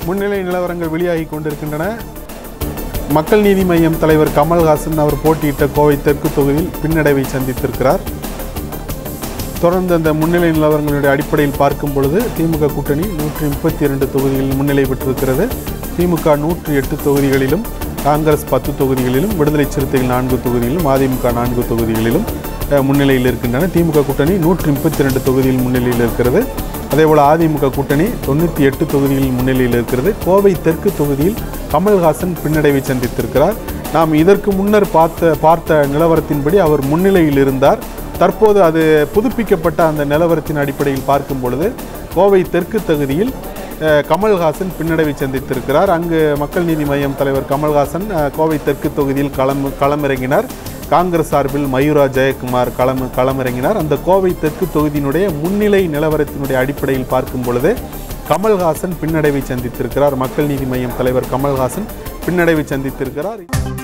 முன்னிலை நிலவரங்கள் வெளியாகி கொண்டிருக்கின்றன மக்கள் நீதி மய்யம் தலைவர் கமல்ஹாசன் அவர் போட்டியிட்ட கோவை தெற்கு தொகுதியில் பின்னடைவை சந்தித்திருக்கிறார் தொடர்ந்து அந்த முன்னிலை நிலவரங்களுடைய அடிப்படையில் பார்க்கும் பொழுது திமுக கூட்டணி நூற்றி முப்பத்தி இரண்டு தொகுதிகளில் முன்னிலை பெற்றிருக்கிறது திமுக நூற்றி எட்டு தொகுதிகளிலும் காங்கிரஸ் பத்து தொகுதிகளிலும் விடுதலை சிறுத்தைகள் நான்கு தொகுதிகளிலும் அதிமுக நான்கு தொகுதிகளிலும் அஹ், முன்னிலையில் இருக்கின்றன திமுக கூட்டணி நூற்றி முப்பத்தி ரெண்டு தொகுதியில் முன்னிலையில் இருக்கிறது அதேபோல் அதிமுக கூட்டணி தொண்ணூற்றி எட்டு தொகுதிகளில் முன்னிலையில் இருக்கிறது கோவை தெற்கு தொகுதியில் கமல்ஹாசன் பின்னடைவை சந்தித்திருக்கிறார் நாம் இதற்கு முன்னர் பார்த்த பார்த்த நிலவரத்தின்படி அவர் முன்னிலையில் இருந்தார் தற்போது அது புதுப்பிக்கப்பட்ட அந்த நிலவரத்தின் அடிப்படையில் பார்க்கும் பொழுது கோவை தெற்கு தொகுதியில் அஹ், கமல்ஹாசன் பின்னடைவை சந்தித்திருக்கிறார் அங்கு மக்கள் நீதி மய்யம் தலைவர் கமல்ஹாசன் அஹ், கோவை தெற்கு தொகுதியில் களம் களமிறங்கினார் காங்கிரஸ் சார்பில் மயூரா ஜெயக்குமார் களம் களமிறங்கினார் அந்த கோவை தெற்கு தொகுதியினுடைய முன்னிலை நிலவரத்தினுடைய அடிப்படையில் பார்க்கும் பொழுது கமல்ஹாசன் பின்னடைவை சந்தித்திருக்கிறார் மக்கள் நீதி மய்யம் தலைவர் கமல்ஹாசன் பின்னடைவை சந்தித்திருக்கிறார்